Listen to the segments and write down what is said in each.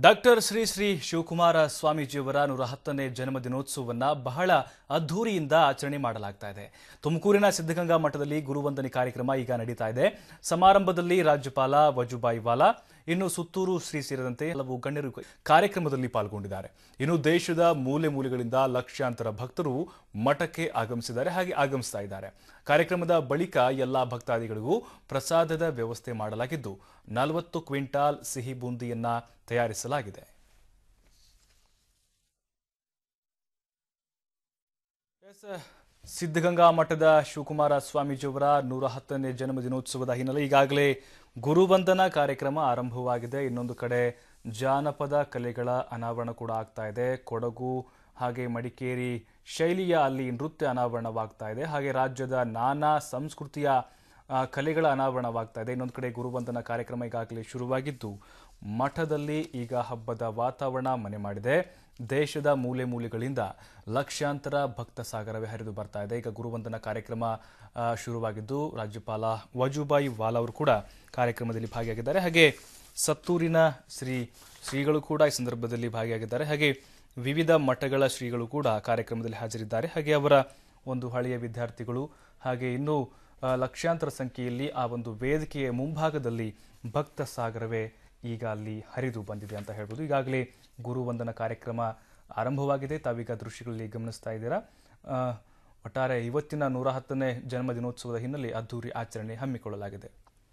doctor Shri Shri Shivakumara ಸ್ವಾಮೀಜಿಯವರ ನೂರ ಹತ್ತನೇ ಜನ್ಮ ದಿನೋತ್ಸವವನ್ನ ಬಹಳ ಅದ್ಧೂರಿಯಿಂದ ಆಚರಣೆ ಮಾಡಲಾಗ್ತಾ ಇದೆ ತುಮಕೂರಿನ ಸಿದ್ಧಗಂಗಾ ಮಠದಲ್ಲಿ ಗುರುವಂದನೆ ಕಾರ್ಯಕ್ರಮ ಈಗ ನಡೀತಾ ಇದೆ ಸಮಾರಂಭದಲ್ಲಿ ರಾಜ್ಯಪಾಲ ವಜುಭಾಯಿ ವಾಲಾ ಇನ್ನು ಸುತ್ತೂರು ಶ್ರೀ ಸೇರಿದಂತೆ ಹಲವು ಗಣ್ಯರು ಕಾರ್ಯಕ್ರಮದಲ್ಲಿ ಪಾಲ್ಗೊಂಡಿದ್ದಾರೆ ಇನ್ನು ದೇಶದ ಮೂಲೆ ಮೂಲೆಗಳಿಂದ ಲಕ್ಷಾಂತರ ಭಕ್ತರು ಮಠಕ್ಕೆ ಆಗಮಿಸಿದ್ದಾರೆ ಹಾಗೆ ಆಗಮಿಸ್ತಾ ಇದ್ದಾರೆ ಕಾರ್ಯಕ್ರಮದ ಬಳಿಕ ಎಲ್ಲಾ ಭಕ್ತಾದಿಗಳಿಗೂ ಪ್ರಸಾದದ ವ್ಯವಸ್ಥೆ ಮಾಡಲಾಗಿದ್ದು ನಲವತ್ತು ಕ್ವಿಂಟಾಲ್ ಸಿಹಿ ಬೂಂದಿಯನ್ನ ತಯಾರಿಸಲಾಗಿದೆ ಎಸ್, ಸಿದ್ಧಗಂಗಾ ಮಠದ ಶಿವಕುಮಾರ ಸ್ವಾಮೀಜಿಯವರ ನೂರ ಹತ್ತನೇ ಜನ್ಮ ದಿನೋತ್ಸವದ ಹಿನ್ನೆಲೆ ಈಗಾಗಲೇ ಗುರುವಂದನಾ ಕಾರ್ಯಕ್ರಮ ಆರಂಭವಾಗಿದೆ ಇನ್ನೊಂದು ಕಡೆ ಜಾನಪದ ಕಲೆಗಳ ಅನಾವರಣ ಕೂಡ ಆಗ್ತಾ ಇದೆ ಕೊಡಗು ಹಾಗೆ ಮಡಿಕೇರಿ ಶೈಲಿಯ ಅಲ್ಲಿ ನೃತ್ಯ ಅನಾವರಣವಾಗ್ತಾ ಇದೆ ಹಾಗೆ ರಾಜ್ಯದ ನಾನಾ ಸಂಸ್ಕೃತಿಯ ಆ, ಕಲೆಗಳ ಅನಾವರಣವಾಗ್ತಾ ಇದೆ ಇನ್ನೊಂದು ಕಡೆ ಗುರುವಂದನಾ ಕಾರ್ಯಕ್ರಮ ಈಗಾಗಲೇ ಶುರುವಾಗಿದ್ದು ಮಠದಲ್ಲಿ ಈಗ ಹಬ್ಬದ ವಾತಾವರಣ ಮನೆ ಮಾಡಿದೆ ದೇಶದ ಮೂಲೆ ಮೂಲೆಗಳಿಂದ ಲಕ್ಷಾಂತರ ಭಕ್ತ ಸಾಗರವೇ ಹರಿದು ಬರ್ತಾ ಇದೆ ಈಗ ಗುರುವಂದನಾ ಕಾರ್ಯಕ್ರಮ ಆ, ಶುರುವಾಗಿದ್ದು ರಾಜ್ಯಪಾಲ ವಜುಭಾಯಿ ವಾಲಾ ಅವರು ಕೂಡ ಕಾರ್ಯಕ್ರಮದಲ್ಲಿ ಭಾಗಿಯಾಗಿದ್ದಾರೆ ಹಾಗೆ ಸತ್ತೂರಿನ ಶ್ರೀ ಶ್ರೀಗಳು ಕೂಡ ಈ ಸಂದರ್ಭದಲ್ಲಿ ಭಾಗಿಯಾಗಿದ್ದಾರೆ ಹಾಗೆ ವಿವಿಧ ಮಠಗಳ ಶ್ರೀಗಳು ಕೂಡ ಕಾರ್ಯಕ್ರಮದಲ್ಲಿ ಹಾಜರಿದ್ದಾರೆ ಹಾಗೆ ಅವರ ಒಂದು ಹಳೆಯ ವಿದ್ಯಾರ್ಥಿಗಳು ಹಾಗೆ ಇನ್ನೂ ಆ, ಲಕ್ಷಾಂತರ ಸಂಖ್ಯೆಯಲ್ಲಿ ಆ ಒಂದು ವೇದಿಕೆಯ ಮುಂಭಾಗದಲ್ಲಿ ಭಕ್ತ ಸಾಗರವೇ ಈಗ ಅಲ್ಲಿ ಹರಿದು ಬಂದಿದೆ ಅಂತ ಹೇಳ್ಬೋದು ಈಗಾಗಲೇ ಗುರುವಂದನ ಕಾರ್ಯಕ್ರಮ ಆರಂಭವಾಗಿದೆ ತಾವೀಗ ದೃಶ್ಯಗಳಲ್ಲಿ ಗಮನಿಸ್ತಾ ಇದ್ದೀರಾ ಆ, ಒಟ್ಟಾರೆ ಇವತ್ತಿನ ನೂರ ಹತ್ತನೇ ಜನ್ಮ ದಿನೋತ್ಸವದ ಹಿನ್ನೆಲೆ ಅದ್ದೂರಿ ಆಚರಣೆ ಹಮ್ಮಿಕೊಳ್ಳಲಾಗಿದೆ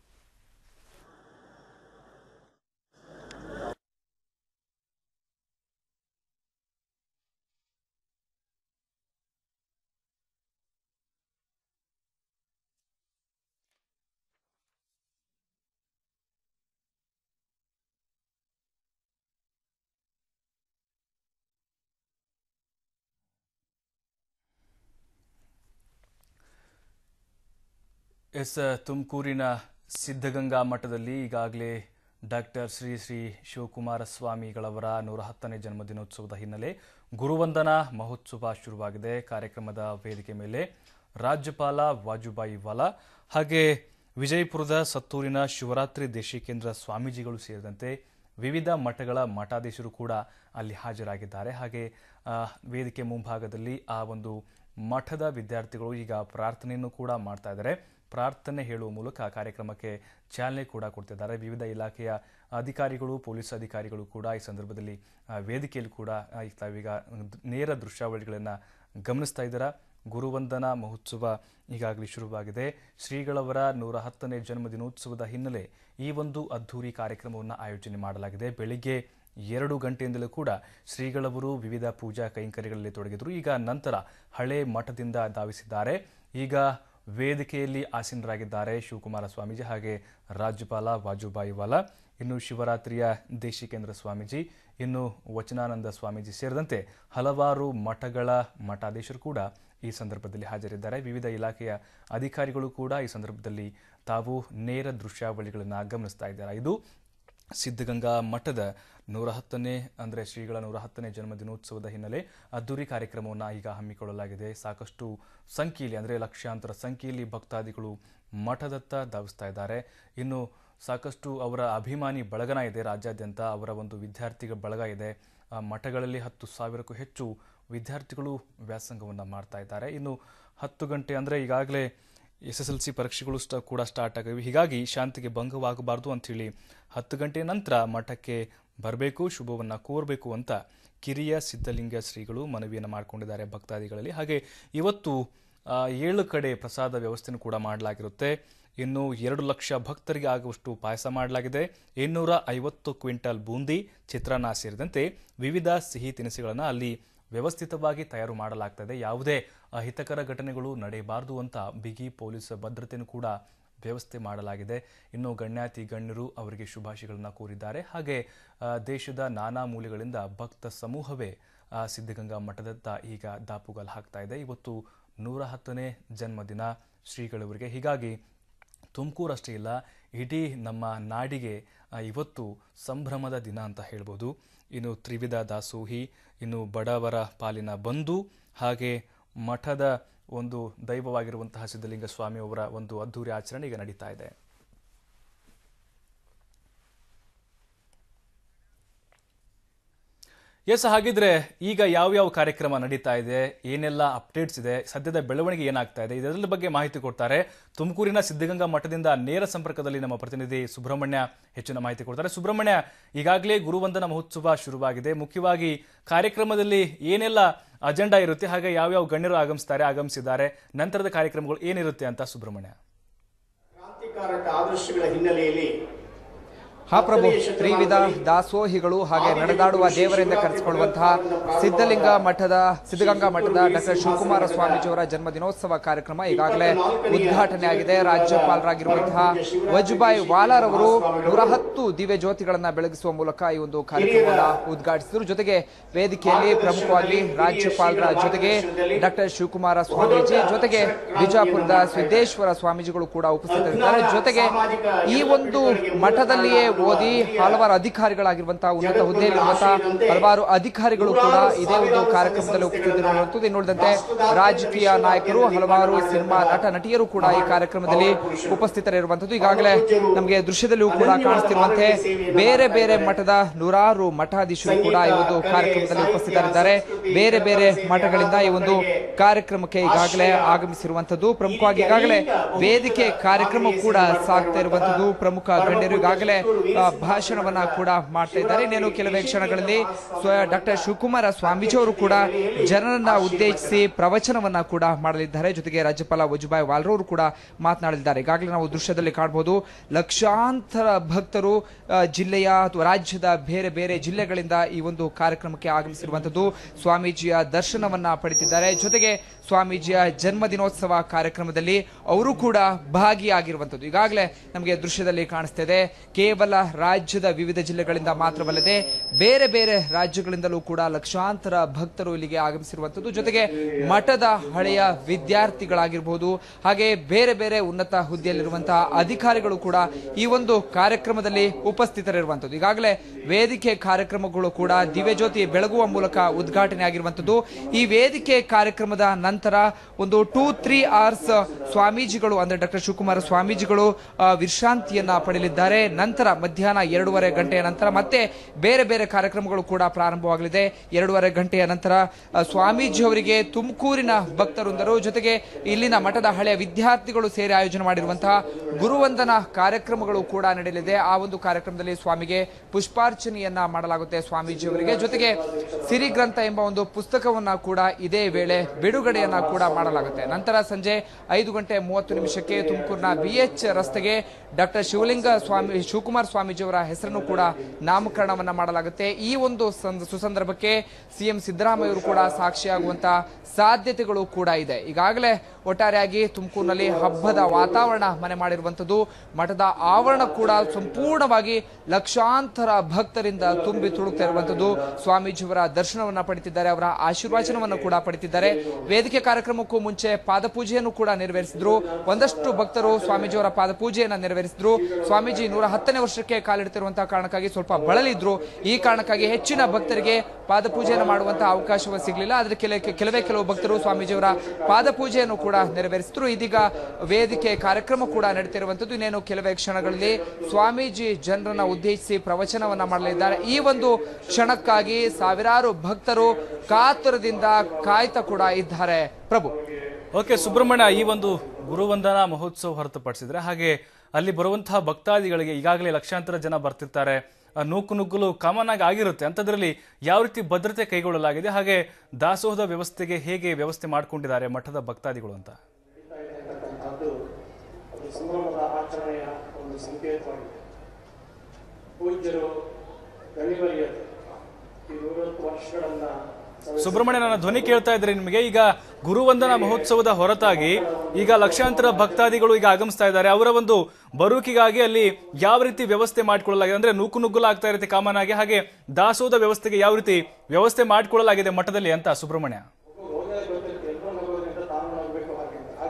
ಎಸ್ ತುಮಕೂರಿನ ಸಿದ್ಧಗಂಗಾ ಮಠದಲ್ಲಿ ಈಗಾಗಲೇ ಡಾಕ್ಟರ್ ಶ್ರೀ ಶ್ರೀ ಶಿವಕುಮಾರ ಸ್ವಾಮಿಗಳವರ ನೂರ ಹತ್ತನೇ ಜನ್ಮ ದಿನೋತ್ಸವದ ಹಿನ್ನೆಲೆ ಗುರುವಂದನಾ ಮಹೋತ್ಸವ ಶುರುವಾಗಿದೆ ಕಾರ್ಯಕ್ರಮದ ವೇದಿಕೆ ಮೇಲೆ ರಾಜ್ಯಪಾಲ ವಾಜುಭಾಯಿ ವಾಲಾ ಹಾಗೆ ವಿಜಯಪುರದ ಸತ್ತೂರಿನ ಶಿವರಾತ್ರಿ ದೇಶಿಕೇಂದ್ರ ಸ್ವಾಮೀಜಿಗಳು ಸೇರಿದಂತೆ ವಿವಿಧ ಮಠಗಳ ಮಠಾಧೀಶರು ಕೂಡ ಅಲ್ಲಿ ಹಾಜರಾಗಿದ್ದಾರೆ ಹಾಗೆ ಆ, ವೇದಿಕೆ ಮುಂಭಾಗದಲ್ಲಿ ಆ ಒಂದು ಮಠದ ವಿದ್ಯಾರ್ಥಿಗಳು ಈಗ ಪ್ರಾರ್ಥನೆಯನ್ನು ಕೂಡ ಮಾಡ್ತಾ ಇದ್ದಾರೆ ಪ್ರಾರ್ಥನೆ ಹೇಳುವ ಮೂಲಕ ಕಾರ್ಯಕ್ರಮಕ್ಕೆ ಚಾಲನೆ ಕೂಡ ಕೊಡ್ತಿದ್ದಾರೆ ವಿವಿಧ ಇಲಾಖೆಯ ಅಧಿಕಾರಿಗಳು ಪೊಲೀಸ್ ಅಧಿಕಾರಿಗಳು ಕೂಡ ಈ ಸಂದರ್ಭದಲ್ಲಿ ಆ, ವೇದಿಕೆಯಲ್ಲಿ ಕೂಡ ಆ, ಈಗ ತಾವೀಗ ನೇರ ದೃಶ್ಯಾವಳಿಗಳನ್ನು ಗಮನಿಸ್ತಾ ಇದ್ದೀರಾ ಗುರುವಂದನಾ ಮಹೋತ್ಸವ ಈಗಾಗಲೇ ಶುರುವಾಗಿದೆ ಶ್ರೀಗಳವರ ನೂರ ಹತ್ತನೇ ಜನ್ಮ ದಿನೋತ್ಸವದ ಹಿನ್ನೆಲೆ ಈ ಒಂದು ಅದ್ಧೂರಿ ಕಾರ್ಯಕ್ರಮವನ್ನು ಆಯೋಜನೆ ಮಾಡಲಾಗಿದೆ ಬೆಳಿಗ್ಗೆ ಎರಡು ಗಂಟೆಯಿಂದಲೂ ಕೂಡ ಶ್ರೀಗಳವರು ವಿವಿಧ ಪೂಜಾ ಕೈಂಕರ್ಯಗಳಲ್ಲಿ ತೊಡಗಿದ್ರು ಈಗ ನಂತರ ಹಳೆ ಮಠದಿಂದ ಧಾವಿಸಿದ್ದಾರೆ ಈಗ ವೇದಿಕೆಯಲ್ಲಿ ಆಸೀನರಾಗಿದ್ದಾರೆ ಶಿವಕುಮಾರ ಸ್ವಾಮೀಜಿ ಹಾಗೆ ರಾಜ್ಯಪಾಲ ವಾಜುಭಾಯಿ ವಾಲಾ ಇನ್ನು ಶಿವರಾತ್ರಿಯ ದೇಶಿಕೇಂದ್ರ ಸ್ವಾಮೀಜಿ ಇನ್ನು ವಚನಾನಂದ ಸ್ವಾಮೀಜಿ ಸೇರಿದಂತೆ ಹಲವಾರು ಮಠಗಳ ಮಠಾಧೀಶರು ಕೂಡ ಈ ಸಂದರ್ಭದಲ್ಲಿ ಹಾಜರಿದ್ದಾರೆ ವಿವಿಧ ಇಲಾಖೆಯ ಅಧಿಕಾರಿಗಳು ಕೂಡ ಈ ಸಂದರ್ಭದಲ್ಲಿ ತಾವು ನೇರ ದೃಶ್ಯಾವಳಿಗಳನ್ನು ಗಮನಿಸ್ತಾ ಇದ್ದಾರೆ ಇದು ಸಿದ್ಧಗಂಗಾ ಮಠದ ನೂರ ಹತ್ತನೇ ಅಂದರೆ ಶ್ರೀಗಳ ನೂರ ಹತ್ತನೇ ಜನ್ಮ ದಿನೋತ್ಸವದ ಹಿನ್ನೆಲೆ ಅದ್ದೂರಿ ಕಾರ್ಯಕ್ರಮವನ್ನು ಈಗ ಹಮ್ಮಿಕೊಳ್ಳಲಾಗಿದೆ ಸಾಕಷ್ಟು ಸಂಖ್ಯೆಯಲ್ಲಿ ಅಂದರೆ ಲಕ್ಷಾಂತರ ಸಂಖ್ಯೆಯಲ್ಲಿ ಭಕ್ತಾದಿಗಳು ಮಠದತ್ತ ಧಾವಿಸ್ತಾ ಇದ್ದಾರೆ ಇನ್ನು ಸಾಕಷ್ಟು ಅವರ ಅಭಿಮಾನಿ ಬಳಗನ ಇದೆ ರಾಜ್ಯಾದ್ಯಂತ ಅವರ ಒಂದು ವಿದ್ಯಾರ್ಥಿಗಳ ಬಳಗ ಇದೆ ಆ ಮಠಗಳಲ್ಲಿ ಹತ್ತು ಸಾವಿರಕ್ಕೂ ಹೆಚ್ಚು ವಿದ್ಯಾರ್ಥಿಗಳು ವ್ಯಾಸಂಗವನ್ನು ಮಾಡ್ತಾ ಇದ್ದಾರೆ ಇನ್ನು ಹತ್ತು ಗಂಟೆ ಅಂದರೆ ಈಗಾಗಲೇ ಎಸ್ ಎಸ್ ಎಲ್ ಸಿ ಪರೀಕ್ಷೆಗಳು ಸ್ಟ ಕೂಡ ಸ್ಟಾರ್ಟ್ ಆಗಿವೆ ಹೀಗಾಗಿ ಶಾಂತಿಗೆ ಭಂಗವಾಗಬಾರ್ದು ಅಂಥೇಳಿ ಹತ್ತು ಗಂಟೆ ನಂತರ ಮಠಕ್ಕೆ ಬರಬೇಕು ಶುಭವನ್ನು ಕೋರಬೇಕು ಅಂತ ಕಿರಿಯ ಸಿದ್ಧಲಿಂಗ ಶ್ರೀಗಳು ಮನವಿಯನ್ನು ಮಾಡಿಕೊಂಡಿದ್ದಾರೆ ಭಕ್ತಾದಿಗಳಲ್ಲಿ ಹಾಗೆ ಇವತ್ತು ಆ, ಏಳು ಕಡೆ ಪ್ರಸಾದ ವ್ಯವಸ್ಥೆಯನ್ನು ಕೂಡ ಮಾಡಲಾಗಿರುತ್ತೆ ಇನ್ನು ಎರಡು ಲಕ್ಷ ಭಕ್ತರಿಗೆ ಆಗುವಷ್ಟು ಪಾಯಸ ಮಾಡಲಾಗಿದೆ ಇನ್ನೂರ ಐವತ್ತು ಕ್ವಿಂಟಲ್ ಬೂಂದಿ ಚಿತ್ರಾನ್ನ ಸೇರಿದಂತೆ ವಿವಿಧ ಸಿಹಿ ತಿನಿಸುಗಳನ್ನು ಅಲ್ಲಿ ವ್ಯವಸ್ಥಿತವಾಗಿ ತಯಾರು ಮಾಡಲಾಗ್ತದೆ ಯಾವುದೇ ಅಹಿತಕರ ಘಟನೆಗಳು ನಡೆಯಬಾರದು ಅಂತ ಬಿಗಿ ಪೊಲೀಸ್ ಭದ್ರತೆಯನ್ನು ಕೂಡ ವ್ಯವಸ್ಥೆ ಮಾಡಲಾಗಿದೆ ಇನ್ನು ಗಣ್ಯಾತಿ ಗಣ್ಯರು ಅವರಿಗೆ ಶುಭಾಶಯಗಳನ್ನು ಕೋರಿದ್ದಾರೆ ಹಾಗೆ ಆ, ದೇಶದ ನಾನಾ ಮೂಲೆಗಳಿಂದ ಭಕ್ತ ಸಮೂಹವೇ ಆ, ಸಿದ್ಧಗಂಗಾ ಮಠದತ್ತ ಈಗ ದಾಪುಗಾಲು ಹಾಕ್ತಾ ಇದೆ ಇವತ್ತು ನೂರ ಹತ್ತನೇ ಜನ್ಮದಿನ ಶ್ರೀಗಳವರಿಗೆ ಹೀಗಾಗಿ ತುಮಕೂರು ಅಷ್ಟೇ ಇಲ್ಲ ಇಡೀ ನಮ್ಮ ನಾಡಿಗೆ ಆ, ಇವತ್ತು ಸಂಭ್ರಮದ ದಿನ ಅಂತ ಹೇಳ್ಬೋದು ಇನ್ನು ತ್ರಿವಿಧ ದಾಸೋಹಿ ಇನ್ನು ಬಡವರ ಪಾಲಿನ ಬಂಧು ಹಾಗೆ ಮಠದ ಒಂದು ದೈವವಾಗಿರುವಂತಹ ಸಿದ್ಧಲಿಂಗ ಸ್ವಾಮಿ ಅವರ ಒಂದು ಅದ್ಧೂರಿ ಆಚರಣೆ ಈಗ ನಡೀತಾ ಇದೆ ಎಸ್ ಹಾಗಿದ್ರೆ ಈಗ ಯಾವ್ಯಾವ ಕಾರ್ಯಕ್ರಮ ನಡೀತಾ ಇದೆ ಏನೆಲ್ಲ ಅಪ್ಡೇಟ್ಸ್ ಇದೆ ಸದ್ಯದ ಬೆಳವಣಿಗೆ ಏನಾಗ್ತಾ ಇದೆ ಇದೆಲ್ಲ ಬಗ್ಗೆ ಮಾಹಿತಿ ಕೊಡ್ತಾರೆ ತುಮಕೂರಿನ ಸಿದ್ಧಗಂಗಾ ಮಠದಿಂದ ನೇರ ಸಂಪರ್ಕದಲ್ಲಿ ನಮ್ಮ ಪ್ರತಿನಿಧಿ ಸುಬ್ರಹ್ಮಣ್ಯ ಹೆಚ್ಚಿನ ಮಾಹಿತಿ ಕೊಡ್ತಾರೆ ಸುಬ್ರಹ್ಮಣ್ಯ ಈಗಾಗಲೇ ಗುರುವಂದನ ಮಹೋತ್ಸವ ಶುರುವಾಗಿದೆ ಮುಖ್ಯವಾಗಿ ಕಾರ್ಯಕ್ರಮದಲ್ಲಿ ಏನೆಲ್ಲ ಅಜೆಂಡಾ ಇರುತ್ತೆ ಹಾಗೆ ಯಾವ್ಯಾವ ಗಣ್ಯರು ಆಗಮಿಸ್ತಾರೆ ಆಗಮಿಸಿದ್ದಾರೆ ನಂತರದ ಕಾರ್ಯಕ್ರಮಗಳು ಏನಿರುತ್ತೆ ಅಂತ ಸುಬ್ರಹ್ಮಣ್ಯ ಕ್ರಾಂತಿಕಾರಕ ಆದರ್ಶಗಳ ಹಿನ್ನೆಲೆಯಲ್ಲಿ ಹಾ ಪ್ರಭು ತ್ರಿವಿಧ ದಾಸೋಹಿಗಳು ಹಾಗೆ ನಡೆದಾಡುವ ದೇವರಿಂದ ಕರೆಸಿಕೊಳ್ಳುವಂತಹ ಸಿದ್ಧಲಿಂಗ ಮಠದ ಸಿದ್ಧಗಂಗಾ ಮಠದ ಡಾಕ್ಟರ್ ಶಿವಕುಮಾರ ಸ್ವಾಮೀಜಿಯವರ ಜನ್ಮ ದಿನೋತ್ಸವ ಕಾರ್ಯಕ್ರಮ ಈಗಾಗಲೇ ಉದ್ಘಾಟನೆ ಆಗಿದೆ ರಾಜ್ಯಪಾಲರಾಗಿರುವಂತಹ ವಜುಭಾಯ್ ವಾಲಾರ್ ಅವರು ನೂರ ಹತ್ತು ದಿವ್ಯ ಜ್ಯೋತಿಗಳನ್ನ ಬೆಳಗಿಸುವ ಮೂಲಕ ಈ ಒಂದು ಕಾರ್ಯಕ್ರಮವನ್ನು ಉದ್ಘಾಟಿಸಿದರು ಜೊತೆಗೆ ವೇದಿಕೆಯಲ್ಲಿ ಪ್ರಮುಖವಾಗಿ ರಾಜ್ಯಪಾಲರ ಜೊತೆಗೆ ಡಾಕ್ಟರ್ ಶಿವಕುಮಾರ ಸ್ವಾಮೀಜಿ ಜೊತೆಗೆ ಬಿಜಾಪುರದ ಸಿದ್ದೇಶ್ವರ ಸ್ವಾಮೀಜಿಗಳು ಕೂಡ ಉಪಸ್ಥಿತರಿದ್ದಾರೆ ಜೊತೆಗೆ ಈ ಒಂದು ಮಠದಲ್ಲಿಯೇ ಓದಿ ಹಲವಾರು ಅಧಿಕಾರಿಗಳಾಗಿರುವಂತಹ ಉನ್ನತ ಹುದ್ದೆಯಲ್ಲಿರುವಂತಹ ಹಲವಾರು ಅಧಿಕಾರಿಗಳು ಕೂಡ ಇದೇ ಒಂದು ಕಾರ್ಯಕ್ರಮದಲ್ಲಿ ಉಪಸ್ಥಿತರಿರುವಂತದ್ದು ಇನ್ನು ಉಳಿದಂತೆ ರಾಜಕೀಯ ನಾಯಕರು ಹಲವಾರು ಸಿನಿಮಾ ನಟ ನಟಿಯರು ಕೂಡ ಈ ಕಾರ್ಯಕ್ರಮದಲ್ಲಿ ಉಪಸ್ಥಿತರಿರುವಂತದ್ದು ಈಗಾಗಲೇ ನಮಗೆ ದೃಶ್ಯದಲ್ಲಿಯೂ ಕೂಡ ಕಾಣಿಸ್ತಿರುವಂತೆ ಬೇರೆ ಬೇರೆ ಮಠದ ನೂರಾರು ಮಠಾಧೀಶರು ಕೂಡ ಈ ಒಂದು ಕಾರ್ಯಕ್ರಮದಲ್ಲಿ ಉಪಸ್ಥಿತರಿದ್ದಾರೆ ಬೇರೆ ಬೇರೆ ಮಠಗಳಿಂದ ಈ ಒಂದು ಕಾರ್ಯಕ್ರಮಕ್ಕೆ ಈಗಾಗಲೇ ಆಗಮಿಸಿರುವಂತದ್ದು ಪ್ರಮುಖವಾಗಿ ಈಗಾಗಲೇ ವೇದಿಕೆ ಕಾರ್ಯಕ್ರಮ ಕೂಡ ಸಾಗ್ತಾ ಇರುವಂತದ್ದು ಪ್ರಮುಖ ಗಣ್ಯರು ಈಗಾಗಲೇ ಆ, ಭಾಷಣವನ್ನ ಕೂಡ ಮಾಡ್ತಾ ಇದ್ದಾರೆ ಇನ್ನೇನು ಕೆಲವೇ ಕ್ಷಣಗಳಲ್ಲಿ ಡಾಕ್ಟರ್ ಶಿವಕುಮಾರ ಸ್ವಾಮೀಜಿ ಅವರು ಕೂಡ ಜನರನ್ನ ಉದ್ದೇಶಿಸಿ ಪ್ರವಚನವನ್ನ ಕೂಡ ಮಾಡಲಿದ್ದಾರೆ ಜೊತೆಗೆ ರಾಜ್ಯಪಾಲ ವಜುಭಾಯ್ ವಾಲ್ರವರು ಕೂಡ ಮಾತನಾಡಲಿದ್ದಾರೆ ಈಗಾಗಲೇ ನಾವು ದೃಶ್ಯದಲ್ಲಿ ಕಾಣಬಹುದು ಲಕ್ಷಾಂತರ ಭಕ್ತರು ಆ, ಜಿಲ್ಲೆಯ ಅಥವಾ ರಾಜ್ಯದ ಬೇರೆ ಬೇರೆ ಜಿಲ್ಲೆಗಳಿಂದ ಈ ಒಂದು ಕಾರ್ಯಕ್ರಮಕ್ಕೆ ಆಗಮಿಸಿರುವಂತದ್ದು ಸ್ವಾಮೀಜಿಯ ದರ್ಶನವನ್ನ ಪಡಿತಿದ್ದಾರೆ ಜೊತೆಗೆ ಸ್ವಾಮೀಜಿಯ ಜನ್ಮ ದಿನೋತ್ಸವ ಕಾರ್ಯಕ್ರಮದಲ್ಲಿ ಅವರು ಕೂಡ ಭಾಗಿಯಾಗಿರುವಂತದ್ದು ಈಗಾಗಲೇ ನಮಗೆ ದೃಶ್ಯದಲ್ಲಿ ಕಾಣಿಸ್ತಾ ಇದೆ ಕೇವಲ ರಾಜ್ಯದ ವಿವಿಧ ಜಿಲ್ಲೆಗಳಿಂದ ಮಾತ್ರವಲ್ಲದೆ ಬೇರೆ ಬೇರೆ ರಾಜ್ಯಗಳಿಂದಲೂ ಕೂಡ ಲಕ್ಷಾಂತರ ಭಕ್ತರು ಇಲ್ಲಿಗೆ ಆಗಮಿಸಿರುವಂತದ್ದು ಜೊತೆಗೆ ಮಠದ ಹಳೆಯ ವಿದ್ಯಾರ್ಥಿಗಳಾಗಿರ್ಬೋದು ಹಾಗೆ ಬೇರೆ ಬೇರೆ ಉನ್ನತ ಹುದ್ದೆಯಲ್ಲಿರುವಂತಹ ಅಧಿಕಾರಿಗಳು ಕೂಡ ಈ ಒಂದು ಕಾರ್ಯಕ್ರಮದಲ್ಲಿ ಉಪಸ್ಥಿತರಿರುವಂತದ್ದು ಈಗಾಗಲೇ ವೇದಿಕೆ ಕಾರ್ಯಕ್ರಮಗಳು ಕೂಡ ದಿವ್ಯಜ್ಯೋತಿ ಬೆಳಗುವ ಮೂಲಕ ಉದ್ಘಾಟನೆ ಆಗಿರುವಂತದ್ದು ಈ ವೇದಿಕೆ ಕಾರ್ಯಕ್ರಮದ ನಂತರ ಒಂದು ಟೂ ತ್ರೀ ಅವರ್ಸ್ ಸ್ವಾಮೀಜಿಗಳು ಅಂದ್ರೆ ಡಾಕ್ಟರ್ ಶಿವಕುಮಾರ ಸ್ವಾಮೀಜಿಗಳು ಆ, ವಿಶ್ರಾಂತಿಯನ್ನ ಪಡೆಯಲಿದ್ದಾರೆ ನಂತರ ಮಧ್ಯಾಹ್ನ ಎರಡೂವರೆ ಗಂಟೆಯ ನಂತರ ಮತ್ತೆ ಬೇರೆ ಬೇರೆ ಕಾರ್ಯಕ್ರಮಗಳು ಕೂಡ ಪ್ರಾರಂಭವಾಗಲಿದೆ ಎರಡೂವರೆ ಗಂಟೆಯ ನಂತರ ಆ, ಸ್ವಾಮೀಜಿ ಅವರಿಗೆ ತುಮಕೂರಿನ ಭಕ್ತರುಂದರು ಜೊತೆಗೆ ಇಲ್ಲಿನ ಮಠದ ಹಳೆಯ ವಿದ್ಯಾರ್ಥಿಗಳು ಸೇರಿ ಆಯೋಜನೆ ಮಾಡಿರುವಂತಹ ಗುರುವಂದನ ಕಾರ್ಯಕ್ರಮಗಳು ಕೂಡ ನಡೆಯಲಿದೆ ಆ ಒಂದು ಕಾರ್ಯಕ್ರಮದಲ್ಲಿ ಸ್ವಾಮಿಗೆ ಪುಷ್ಪಾರ್ಚನೆಯನ್ನ ಮಾಡಲಾಗುತ್ತೆ ಸ್ವಾಮೀಜಿ ಅವರಿಗೆ ಜೊತೆಗೆ ಸಿರಿ ಗ್ರಂಥ ಎಂಬ ಒಂದು ಪುಸ್ತಕವನ್ನ ಕೂಡ ಇದೇ ವೇಳೆ ಬಿಡುಗಡೆಯನ್ನ ಕೂಡ ಮಾಡಲಾಗುತ್ತೆ ನಂತರ ಸಂಜೆ ಐದು ಗಂಟೆ ಮೂವತ್ತು ನಿಮಿಷಕ್ಕೆ ತುಮಕೂರಿನ ಬಿ ಎಚ್ ರಸ್ತೆಗೆ ಡಾಕ್ಟರ್ ಶಿವಲಿಂಗ ಸ್ವಾಮಿ ಶಿವಕುಮಾರ ಸ್ವಾಮೀಜಿಯವರ ಹೆಸರನ್ನು ಕೂಡ ನಾಮಕರಣವನ್ನ ಮಾಡಲಾಗುತ್ತೆ ಈ ಒಂದು ಸಂದ- ಸುಸಂದರ್ಭಕ್ಕೆ ಸಿಎಂ ಸಿದ್ದರಾಮಯ್ಯ ಅವರು ಕೂಡ ಸಾಕ್ಷಿಯಾಗುವಂತ ಸಾಧ್ಯತೆಗಳು ಕೂಡ ಇದೆ ಈಗಾಗಲೇ ಒಟ್ಟಾರೆಯಾಗಿ ತುಮಕೂರಿನಲ್ಲಿ ಹಬ್ಬದ ವಾತಾವರಣ ಮನೆ ಮಾಡಿರುವಂತದ್ದು ಮಠದ ಆವರಣ ಕೂಡ ಸಂಪೂರ್ಣವಾಗಿ ಲಕ್ಷಾಂತರ ಭಕ್ತರಿಂದ ತುಂಬಿ ತುಳುಕ್ತಾ ಇರುವಂತದ್ದು ಸ್ವಾಮೀಜಿಯವರ ದರ್ಶನವನ್ನ ಪಡಿತಿದ್ದಾರೆ ಅವರ ಆಶೀರ್ವಾಚನವನ್ನು ಕೂಡ ಪಡಿತಿದ್ದಾರೆ ವೇದಿಕೆ ಕಾರ್ಯಕ್ರಮಕ್ಕೂ ಮುಂಚೆ ಪಾದಪೂಜೆಯನ್ನು ಕೂಡ ನೆರವೇರಿಸಿದ್ರು ಒಂದಷ್ಟು ಭಕ್ತರು ಸ್ವಾಮೀಜಿಯವರ ಪಾದಪೂಜೆಯನ್ನ ನೆರವೇರಿಸಿದ್ರು ಸ್ವಾಮೀಜಿ ನೂರ ಹತ್ತನೇ ವರ್ಷಕ್ಕೆ ಕಾಲಿಡ್ತಿರುವಂತಹ ಕಾರಣಕ್ಕಾಗಿ ಸ್ವಲ್ಪ ಬಳಲಿದ್ರು ಈ ಕಾರಣಕ್ಕಾಗಿ ಹೆಚ್ಚಿನ ಭಕ್ತರಿಗೆ ಪಾದಪೂಜೆಯನ್ನು ಮಾಡುವಂತಹ ಅವಕಾಶವೂ ಸಿಗಲಿಲ್ಲ ಆದ್ರೆ ಕೆಲ ಕೆಲವೇ ಕೆಲವು ಭಕ್ತರು ಸ್ವಾಮೀಜಿಯವರ ಪಾದಪೂಜೆಯನ್ನು ಕೂಡ ನೆರವೇರಿಸಿದ್ರು ಇದೀಗ ವೇದಿಕೆ ಕಾರ್ಯಕ್ರಮ ಕೂಡ ನಡೀತಿರುವಂತದ್ದು ಇನ್ನೇನು ಕೆಲವೇ ಕ್ಷಣಗಳಲ್ಲಿ ಸ್ವಾಮೀಜಿ ಜನರನ್ನ ಉದ್ದೇಶಿಸಿ ಪ್ರವಚನವನ್ನ ಮಾಡಲಿದ್ದಾರೆ ಈ ಒಂದು ಕ್ಷಣಕ್ಕಾಗಿ ಸಾವಿರಾರು ಭಕ್ತರು ಕಾತುರದಿಂದ ಕಾಯ್ತಾ ಕೂಡ ಇದ್ದಾರೆ ಪ್ರಭು ಓಕೆ ಸುಬ್ರಹ್ಮಣ್ಯ ಈ ಒಂದು ಗುರುವಂದನಾ ಮಹೋತ್ಸವ ಹೊರತುಪಡಿಸಿದ್ರೆ ಹಾಗೆ ಅಲ್ಲಿ ಬರುವಂತಹ ಭಕ್ತಾದಿಗಳಿಗೆ ಈಗಾಗಲೇ ಲಕ್ಷಾಂತರ ಜನ ಬರ್ತಿರ್ತಾರೆ ಆ ನೂಕು ನುಗ್ಗಲು ಕಾಮನ್ ಆಗಿ ಆಗಿರುತ್ತೆ ಅಂಥದ್ರಲ್ಲಿ ಯಾವ ರೀತಿ ಭದ್ರತೆ ಕೈಗೊಳ್ಳಲಾಗಿದೆ ಹಾಗೆ ದಾಸೋಹದ ವ್ಯವಸ್ಥೆಗೆ ಹೇಗೆ ವ್ಯವಸ್ಥೆ ಮಾಡಿಕೊಂಡಿದ್ದಾರೆ ಮಠದ ಭಕ್ತಾದಿಗಳು ಅಂತ ಅದು ಒಂದು ಸಂಭ್ರಮದ ಆಚರಣೆಯ ಒಂದು ಸಂಕೇತವಾಗಿದೆ ಪೂಜ್ಯರು ದಣಿವರಿಯದು ಈ ನೂರತ್ತು ವರ್ಷಗಳನ್ನ ಸುಬ್ರಹ್ಮಣ್ಯ ನನ್ನ ಧ್ವನಿ ಕೇಳ್ತಾ ಇದ್ರೆ ನಿಮಗೆ ಈಗ ಗುರುವಂದನಾ ಮಹೋತ್ಸವದ ಹೊರತಾಗಿ ಈಗ ಲಕ್ಷಾಂತರ ಭಕ್ತಾದಿಗಳು ಈಗ ಆಗಮಿಸ್ತಾ ಇದ್ದಾರೆ ಅವರ ಒಂದು ಬರುಕಿಗಾಗಿ ಅಲ್ಲಿ ಯಾವ ರೀತಿ ವ್ಯವಸ್ಥೆ ಮಾಡಿಕೊಳ್ಳಲಾಗಿದೆ ಅಂದ್ರೆ ನೂಕು ನುಗ್ಗಲಾಗ್ತಾ ಇರುತ್ತೆ ಕಾಮನ್ ಆಗಿ ಹಾಗೆ ದಾಸೋಹದ ವ್ಯವಸ್ಥೆಗೆ ಯಾವ ರೀತಿ ವ್ಯವಸ್ಥೆ ಮಾಡಿಕೊಳ್ಳಲಾಗಿದೆ ಮಠದಲ್ಲಿ ಅಂತ ಸುಬ್ರಹ್ಮಣ್ಯ ಹೋಗಲೇ ಗೊತ್ತಿರುತ್ತೆ ಎಲ್ಲರೂ ನಗೋದ್ರಿಂದ ತಾನು ನಗಬೇಕು ಹಾಗೆ ಹಾಗೆ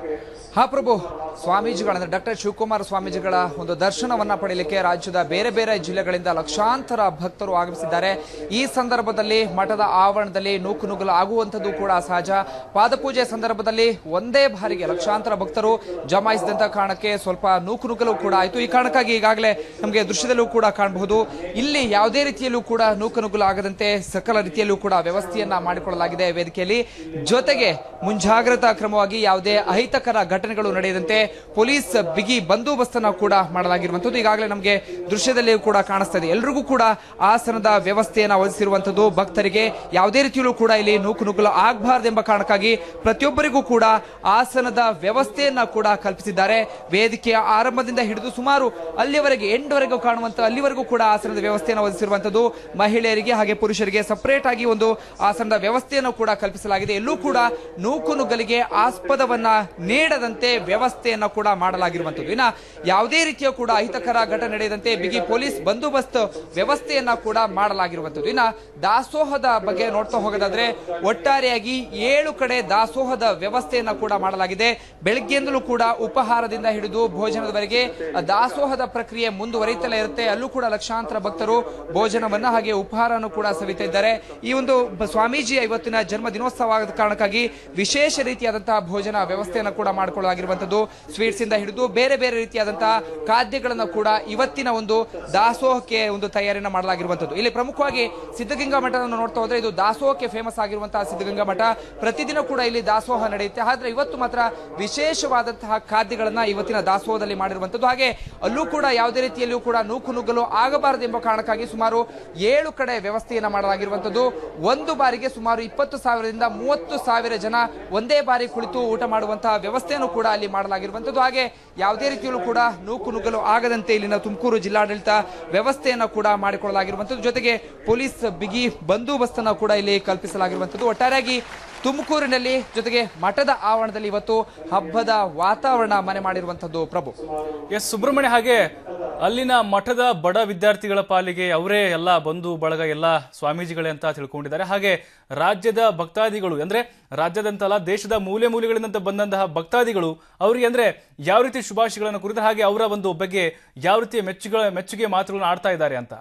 ಹಾ ಪ್ರಭು ಸ್ವಾಮೀಜಿಗಳ ಅಂದ್ರೆ ಡಾಕ್ಟರ್ ಶಿವಕುಮಾರ ಸ್ವಾಮೀಜಿಗಳ ಒಂದು ದರ್ಶನವನ್ನ ಪಡೆಯಲಿಕ್ಕೆ ರಾಜ್ಯದ ಬೇರೆ ಬೇರೆ ಜಿಲ್ಲೆಗಳಿಂದ ಲಕ್ಷಾಂತರ ಭಕ್ತರು ಆಗಮಿಸಿದ್ದಾರೆ ಈ ಸಂದರ್ಭದಲ್ಲಿ ಮಠದ ಆವರಣದಲ್ಲಿ ನೂಕು ನುಗ್ಗಲು ಆಗುವಂಥದ್ದು ಕೂಡ ಸಹಜ ಪಾದಪೂಜೆ ಸಂದರ್ಭದಲ್ಲಿ ಒಂದೇ ಬಾರಿಗೆ ಲಕ್ಷಾಂತರ ಭಕ್ತರು ಜಮಾಯಿಸಿದಂತ ಕಾರಣಕ್ಕೆ ಸ್ವಲ್ಪ ನೂಕು ನುಗ್ಗಲು ಕೂಡ ಆಯಿತು ಈ ಕಾರಣಕ್ಕಾಗಿ ಈಗಾಗಲೇ ನಮಗೆ ದೃಶ್ಯದಲ್ಲೂ ಕೂಡ ಕಾಣಬಹುದು ಇಲ್ಲಿ ಯಾವುದೇ ರೀತಿಯಲ್ಲೂ ಕೂಡ ನೂಕು ನುಗ್ಗಲು ಆಗದಂತೆ ಸಕಲ ರೀತಿಯಲ್ಲೂ ಕೂಡ ವ್ಯವಸ್ಥೆಯನ್ನ ಮಾಡಿಕೊಳ್ಳಲಾಗಿದೆ ವೇದಿಕೆಯಲ್ಲಿ ಜೊತೆಗೆ ಮುಂಜಾಗ್ರತಾ ಕ್ರಮವಾಗಿ ಯಾವುದೇ ಅಹಿತಕರ ಘಟನೆಗಳು ನಡೆಯದಂತೆ ಪೊಲೀಸ್ ಬಿಗಿ ಬಂದೋಬಸ್ತನ್ನ ಕೂಡ ಮಾಡಲಾಗಿರುವಂತದ್ದು ಈಗಾಗಲೇ ನಮಗೆ ದೃಶ್ಯದಲ್ಲಿ ಕೂಡ ಕಾಣಿಸ್ತಾ ಇದೆ ಎಲ್ರಿಗೂ ಕೂಡ ಆಸನದ ವ್ಯವಸ್ಥೆಯನ್ನ ಒದಗಿಸಿರುವಂತದ್ದು ಭಕ್ತರಿಗೆ ಯಾವುದೇ ರೀತಿಯಲ್ಲೂ ಕೂಡ ಇಲ್ಲಿ ನೂಕು ನುಗ್ಗಲು ಆಗಬಾರದೆಂಬ ಕಾರಣಕ್ಕಾಗಿ ಪ್ರತಿಯೊಬ್ಬರಿಗೂ ಕೂಡ ಆಸನದ ವ್ಯವಸ್ಥೆಯನ್ನ ಕೂಡ ಕಲ್ಪಿಸಿದ್ದಾರೆ ವೇದಿಕೆಯ ಆರಂಭದಿಂದ ಹಿಡಿದು ಸುಮಾರು ಅಲ್ಲಿವರೆಗೆ ಎಂಡ್ವರೆಗೂ ಕಾಣುವಂತ ಅಲ್ಲಿವರೆಗೂ ಕೂಡ ಆಸನದ ವ್ಯವಸ್ಥೆಯನ್ನು ಒದಗಿಸಿರುವಂತದ್ದು ಮಹಿಳೆಯರಿಗೆ ಹಾಗೆ ಪುರುಷರಿಗೆ ಸಪರೇಟ್ ಆಗಿ ಒಂದು ಆಸನದ ವ್ಯವಸ್ಥೆಯನ್ನು ಕೂಡ ಕಲ್ಪಿಸಲಾಗಿದೆ ಎಲ್ಲೂ ಕೂಡ ನೂಕು ನುಗ್ಗಲಿಗೆ ಆಸ್ಪದವನ್ನ ನೀಡದಂತೆ ವ್ಯವಸ್ಥೆಯನ್ನ ಕೂಡ ಮಾಡಲಾಗಿರುವಂತದ್ದು ಇನ್ನ ಯಾವುದೇ ರೀತಿಯ ಕೂಡ ಅಹಿತಕರ ಘಟನೆ ನಡೆಯದಂತೆ ಬಿಗಿ ಪೊಲೀಸ್ ಬಂದೋಬಸ್ತ್ ವ್ಯವಸ್ಥೆಯನ್ನ ಕೂಡ ಮಾಡಲಾಗಿರುವಂತದ್ದು ಇನ್ನ ದಾಸೋಹದ ಬಗ್ಗೆ ನೋಡ್ತಾ ಹೋಗೋದಾದ್ರೆ ಒಟ್ಟಾರೆಯಾಗಿ ಏಳು ಕಡೆ ದಾಸೋಹದ ವ್ಯವಸ್ಥೆಯನ್ನ ಕೂಡ ಮಾಡಲಾಗಿದೆ ಬೆಳಗ್ಗೆಯಿಂದಲೂ ಕೂಡ ಉಪಹಾರದಿಂದ ಹಿಡಿದು ಭೋಜನದವರೆಗೆ ದಾಸೋಹದ ಪ್ರಕ್ರಿಯೆ ಮುಂದುವರಿತಲೇ ಇರುತ್ತೆ ಅಲ್ಲೂ ಕೂಡ ಲಕ್ಷಾಂತರ ಭಕ್ತರು ಭೋಜನವನ್ನ ಹಾಗೆ ಉಪಹಾರವನ್ನು ಕೂಡ ಸವಿತಾ ಇದ್ದಾರೆ ಈ ಒಂದು ಬ- ಸ್ವಾಮೀಜಿಯ ಇವತ್ತಿನ ಜನ್ಮ ದಿನೋತ್ಸವ ಆದ ಕಾರಣಕ್ಕಾಗಿ ವಿಶೇಷ ರೀತಿಯಾದಂತಹ ಭೋಜನ ವ್ಯವಸ್ಥೆಯನ್ನು ಕೂಡ ಮಾಡಿಕೊಳ್ಳಲಾಗಿರುವಂತದ್ದು ಸ್ವೀಟ್ಸ್ ಇಂದ ಹಿಡಿದು ಬೇರೆ ಬೇರೆ ರೀತಿಯಾದಂತಹ ಖಾದ್ಯಗಳನ್ನು ಕೂಡ ಇವತ್ತಿನ ಒಂದು ದಾಸೋಹಕ್ಕೆ ಒಂದು ತಯಾರಿನ ಮಾಡಲಾಗಿರುವಂತದ್ದು ಇಲ್ಲಿ ಪ್ರಮುಖವಾಗಿ ಸಿದ್ಧಗಂಗಾ ಮಠವನ್ನು ನೋಡ್ತಾ ಹೋದ್ರೆ ಇದು ದಾಸೋಹಕ್ಕೆ ಫೇಮಸ್ ಆಗಿರುವಂತಹ ಸಿದ್ಧಗಂಗಾ ಮಠ ಪ್ರತಿದಿನ ಕೂಡ ಇಲ್ಲಿ ದಾಸೋಹ ನಡೆಯುತ್ತೆ ಆದ್ರೆ ಇವತ್ತು ಮಾತ್ರ ವಿಶೇಷವಾದಂತಹ ಖಾದ್ಯಗಳನ್ನ ಇವತ್ತಿನ ದಾಸೋಹದಲ್ಲಿ ಮಾಡಿರುವಂತದ್ದು ಹಾಗೆ ಅಲ್ಲೂ ಕೂಡ ಯಾವುದೇ ರೀತಿಯಲ್ಲಿಯೂ ಕೂಡ ನೂಕು ನುಗ್ಗಲು ಆಗಬಾರದು ಎಂಬ ಕಾರಣಕ್ಕಾಗಿ ಸುಮಾರು ಏಳು ಕಡೆ ವ್ಯವಸ್ಥೆಯನ್ನ ಮಾಡಲಾಗಿರುವಂತದ್ದು ಒಂದು ಬಾರಿಗೆ ಸುಮಾರು ಇಪ್ಪತ್ತು ಸಾವಿರದಿಂದ ಮೂವತ್ತು ಸಾವಿರ ಜನ ಒಂದೇ ಬಾರಿ ಕುಳಿತು ಊಟ ಮಾಡುವಂತಹ ವ್ಯವಸ್ಥೆಯನ್ನು ಕೂಡ ಅಲ್ಲಿ ಮಾಡಲಾಗಿರುವಂತದ್ದು ಹಾಗೆ ಯಾವುದೇ ರೀತಿಯಲ್ಲೂ ಕೂಡ ನೂಕು ನುಗ್ಗಲು ಆಗದಂತೆ ಇಲ್ಲಿನ ತುಮಕೂರು ಜಿಲ್ಲಾಡಳಿತ ವ್ಯವಸ್ಥೆಯನ್ನ ಕೂಡ ಮಾಡಿಕೊಳ್ಳಲಾಗಿರುವಂತದ್ದು ಜೊತೆಗೆ ಪೊಲೀಸ್ ಬಿಗಿ ಬಂದೋಬಸ್ತನ್ನ ಕೂಡ ಇಲ್ಲಿ ಕಲ್ಪಿಸಲಾಗಿರುವಂತದ್ದು ಒಟ್ಟಾರೆಯಾಗಿ ತುಮಕೂರಿನಲ್ಲಿ ಜೊತೆಗೆ ಮಠದ ಆವರಣದಲ್ಲಿ ಇವತ್ತು ಹಬ್ಬದ ವಾತಾವರಣ ಮನೆ ಮಾಡಿರುವಂತದ್ದು ಪ್ರಭು ಎಸ್ ಸುಬ್ರಹ್ಮಣ್ಯ ಹಾಗೆ ಅಲ್ಲಿನ ಮಠದ ಬಡ ವಿದ್ಯಾರ್ಥಿಗಳ ಪಾಲಿಗೆ ಅವರೇ ಎಲ್ಲ ಬಂಧು ಬಳಗ ಎಲ್ಲ ಸ್ವಾಮೀಜಿಗಳೇ ಅಂತ ತಿಳ್ಕೊಂಡಿದ್ದಾರೆ ಹಾಗೆ ರಾಜ್ಯದ ಭಕ್ತಾದಿಗಳು ಅಂದ್ರೆ ರಾಜ್ಯದಂತಲ್ಲ ದೇಶದ ಮೂಲೆ ಮೂಲೆಗಳಿಂದ ಬಂದಂತಹ ಭಕ್ತಾದಿಗಳು ಅವರಿಗೆ ಅಂದ್ರೆ ಯಾವ ರೀತಿ ಶುಭಾಶಯಗಳನ್ನು ಕುರಿತು ಹಾಗೆ ಅವರ ಒಂದು ಬಗ್ಗೆ ಯಾವ ರೀತಿಯ ಮೆಚ್ಚುಗೆ ಮೆಚ್ಚುಗೆ ಮಾತುಗಳನ್ನು ಆಡ್ತಾ ಇದ್ದಾರೆ ಅಂತ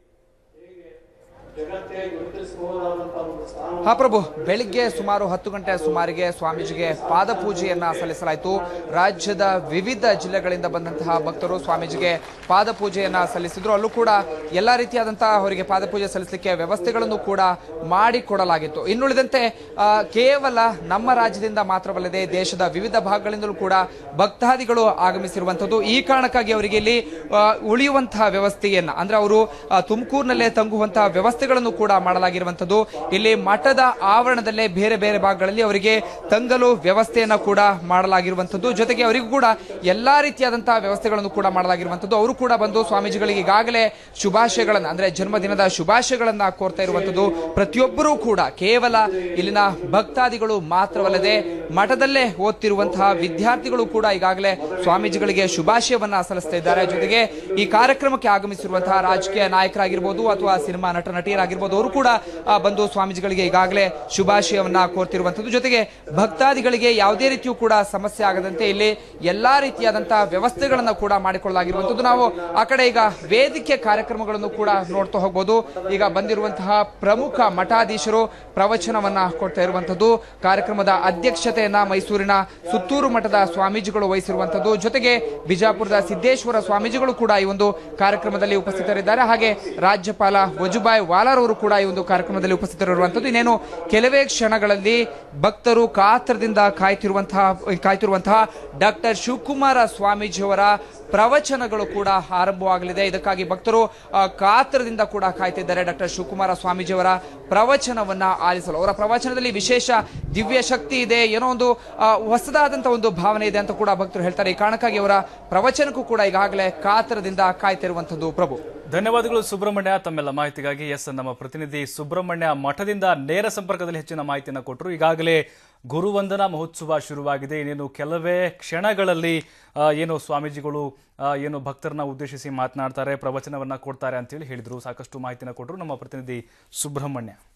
ಜಗತ್ತೇ ಗುರುತಿಸಬಹುದಾದಂತಹ ಒಂದು ಸ್ಥಾನ ಹಾ ಪ್ರಭು ಬೆಳಿಗ್ಗೆ ಸುಮಾರು ಹತ್ತು ಗಂಟೆ ಸುಮಾರಿಗೆ ಸ್ವಾಮೀಜಿಗೆ ಪಾದಪೂಜೆಯನ್ನ ಸಲ್ಲಿಸಲಾಯಿತು ರಾಜ್ಯದ ವಿವಿಧ ಜಿಲ್ಲೆಗಳಿಂದ ಬಂದಂತಹ ಭಕ್ತರು ಸ್ವಾಮೀಜಿಗೆ ಪಾದಪೂಜೆಯನ್ನ ಸಲ್ಲಿಸಿದ್ರು ಅಲ್ಲೂ ಕೂಡ ಎಲ್ಲಾ ರೀತಿಯಾದಂತಹ ಅವರಿಗೆ ಪಾದಪೂಜೆ ಸಲ್ಲಿಸಲಿಕ್ಕೆ ವ್ಯವಸ್ಥೆಗಳನ್ನು ಕೂಡ ಮಾಡಿಕೊಡಲಾಗಿತ್ತು ಇನ್ನುಳಿದಂತೆ ಆ, ಕೇವಲ ನಮ್ಮ ರಾಜ್ಯದಿಂದ ಮಾತ್ರವಲ್ಲದೆ ದೇಶದ ವಿವಿಧ ಭಾಗಗಳಿಂದಲೂ ಕೂಡ ಭಕ್ತಾದಿಗಳು ಆಗಮಿಸಿರುವಂತದ್ದು ಈ ಕಾರಣಕ್ಕಾಗಿ ಅವರಿಗೆ ಇಲ್ಲಿ ಆ, ಉಳಿಯುವಂತಹ ವ್ಯವಸ್ಥೆಯನ್ನ ಅಂದ್ರೆ ಅವರು ಆ, ತುಮಕೂರಿನಲ್ಲೇ ತಂಗುವಂತಹ ವ್ಯವಸ್ಥೆಗಳನ್ನು ಕೂಡ ಮಾಡಲಾಗಿರುವಂತದ್ದು ಇಲ್ಲಿ ಮಠದ ಆವರಣದಲ್ಲೇ ಬೇರೆ ಬೇರೆ ಭಾಗಗಳಲ್ಲಿ ಅವರಿಗೆ ತಂಗಲು ವ್ಯವಸ್ಥೆಯನ್ನ ಕೂಡ ಮಾಡಲಾಗಿರುವಂತದ್ದು ಜೊತೆಗೆ ಅವರಿಗೂ ಕೂಡ ಎಲ್ಲಾ ರೀತಿಯಾದಂತಹ ವ್ಯವಸ್ಥೆಗಳನ್ನು ಕೂಡ ಮಾಡಲಾಗಿರುವಂತದ್ದು ಅವರು ಕೂಡ ಬಂದು ಸ್ವಾಮೀಜಿಗಳಿಗೆ ಈಗಾಗಲೇ ಶುಭಾಶಯಗಳನ್ನ ಅಂದ್ರೆ ಜನ್ಮದಿನದ ಶುಭಾಶಯಗಳನ್ನ ಕೋರ್ತಾ ಇರುವಂತದ್ದು ಪ್ರತಿಯೊಬ್ಬರೂ ಕೂಡ ಕೇವಲ ಇಲ್ಲಿನ ಭಕ್ತಾದಿಗಳು ಮಾತ್ರವಲ್ಲದೆ ಮಠದಲ್ಲೇ ಓದ್ತಿರುವಂತಹ ವಿದ್ಯಾರ್ಥಿಗಳು ಕೂಡ ಈಗಾಗಲೇ ಸ್ವಾಮೀಜಿಗಳಿಗೆ ಶುಭಾಶಯವನ್ನ ಸಲ್ಲಿಸ್ತಾ ಇದ್ದಾರೆ ಜೊತೆಗೆ ಈ ಕಾರ್ಯಕ್ರಮಕ್ಕೆ ಆಗಮಿಸಿರುವಂತಹ ರಾಜಕೀಯ ನಾಯಕರಾಗಿರ್ಬೋದು ಅಥವಾ ಸಿನಿಮಾ ನಟ ನಟಿಯರಾಗಿರ್ಬೋದು ಅವರು ಕೂಡ ಆ, ಬಂದು ಸ್ವಾಮೀಜಿಗಳಿಗೆ ಈಗಾಗಲೇ ಶುಭಾಶಯವನ್ನ ಕೋರ್ತಿರುವಂತದ್ದು ಜೊತೆಗೆ ಭಕ್ತಾದಿಗಳಿಗೆ ಯಾವುದೇ ರೀತಿಯೂ ಕೂಡ ಸಮಸ್ಯೆ ಆಗದಂತೆ ಇಲ್ಲಿ ಎಲ್ಲಾ ರೀತಿಯಾದಂತಹ ವ್ಯವಸ್ಥೆಗಳನ್ನ ಕೂಡ ಮಾಡಿಕೊಳ್ಳಲಾಗಿರುವಂತದ್ದು ನಾವು ಆ ಕಡೆ ಈಗ ವೇದಿಕೆ ಕಾರ್ಯಕ್ರಮಗಳನ್ನು ಕೂಡ ನೋಡ್ತಾ ಹೋಗ್ಬೋದು ಈಗ ಬಂದಿರುವಂತಹ ಪ್ರಮುಖ ಮಠಾಧೀಶರು ಪ್ರವಚನವನ್ನ ಕೊಡ್ತಾ ಇರುವಂತದ್ದು ಕಾರ್ಯಕ್ರಮದ ಅಧ್ಯಕ್ಷತೆಯನ್ನ ಮೈಸೂರಿನ ಸುತ್ತೂರು ಮಠದ ಸ್ವಾಮೀಜಿಗಳು ವಹಿಸಿರುವಂತದ್ದು ಜೊತೆಗೆ ಬಿಜಾಪುರದ ಸಿದ್ದೇಶ್ವರ ಸ್ವಾಮೀಜಿಗಳು ಕೂಡ ಈ ಒಂದು ಕಾರ್ಯಕ್ರಮದಲ್ಲಿ ಉಪಸ್ಥಿತರಿದ್ದಾರೆ ಹಾಗೆ ರಾಜ್ಯಪಾಲ ವಜುಭಾಯ್ ವಾಲಾರ್ ಅವರು ಕೂಡ ಈ ಒಂದು ಕಾರ್ಯಕ್ರಮದಲ್ಲಿ ಉಪಸ್ಥಿತರಿರುವಂತದ್ದು ಇನ್ನೇನು ಕೆಲವೇ ಕ್ಷಣಗಳಲ್ಲಿ ಭಕ್ತರು ಕಾತ್ರದಿಂದ ಕಾಯ್ತಿರುವಂತಹ ಕಾಯ್ತಿರುವಂತಹ ಡಾಕ್ಟರ್ ಶಿವಕುಮಾರ ಸ್ವಾಮೀಜಿಯವರ ಪ್ರವಚನಗಳು ಕೂಡ ಆರಂಭವಾಗಲಿದೆ ಇದಕ್ಕಾಗಿ ಭಕ್ತರು ಆ, ಕಾತರದಿಂದ ಕೂಡ ಕಾಯ್ತಿದ್ದಾರೆ ಡಾಕ್ಟರ್ ಶಿವಕುಮಾರ ಸ್ವಾಮೀಜಿಯವರ ಪ್ರವಚನವನ್ನ ಆಲಿಸಲು ಅವರ ಪ್ರವಚನದಲ್ಲಿ ವಿಶೇಷ ದಿವ್ಯ ಶಕ್ತಿ ಇದೆ ಏನೋ ಒಂದು ಆ, ಹೊಸದಾದಂತಹ ಒಂದು ಭಾವನೆ ಇದೆ ಅಂತ ಕೂಡ ಭಕ್ತರು ಹೇಳ್ತಾರೆ ಈ ಕಾರಣಕ್ಕಾಗಿ ಅವರ ಪ್ರವಚನಕ್ಕೂ ಕೂಡ ಈಗಾಗಲೇ ಕಾತರದಿಂದ ಕಾಯ್ತಿರುವಂತದ್ದು ಪ್ರಭು ಧನ್ಯವಾದಗಳು ಸುಬ್ರಹ್ಮಣ್ಯ ತಮ್ಮೆಲ್ಲ ಮಾಹಿತಿಗಾಗಿ ಎಸ್ ನಮ್ಮ ಪ್ರತಿನಿಧಿ ಸುಬ್ರಹ್ಮಣ್ಯ ಮಠದಿಂದ ನೇರ ಸಂಪರ್ಕದಲ್ಲಿ ಹೆಚ್ಚಿನ ಮಾಹಿತಿಯನ್ನು ಕೊಟ್ಟರು ಈಗಾಗಲೇ ಗುರುವಂದನಾ ಮಹೋತ್ಸವ ಶುರುವಾಗಿದೆ ಇನ್ನೇನು ಕೆಲವೇ ಕ್ಷಣಗಳಲ್ಲಿ ಆ, ಏನು ಸ್ವಾಮೀಜಿಗಳು ಆ, ಏನು ಭಕ್ತರನ್ನ ಉದ್ದೇಶಿಸಿ ಮಾತನಾಡ್ತಾರೆ ಪ್ರವಚನವನ್ನ ಕೊಡ್ತಾರೆ ಅಂತೇಳಿ ಹೇಳಿದ್ರು ಸಾಕಷ್ಟು ಮಾಹಿತಿನ ಕೊಟ್ಟರು ನಮ್ಮ ಪ್ರತಿನಿಧಿ ಸುಬ್ರಹ್ಮಣ್ಯ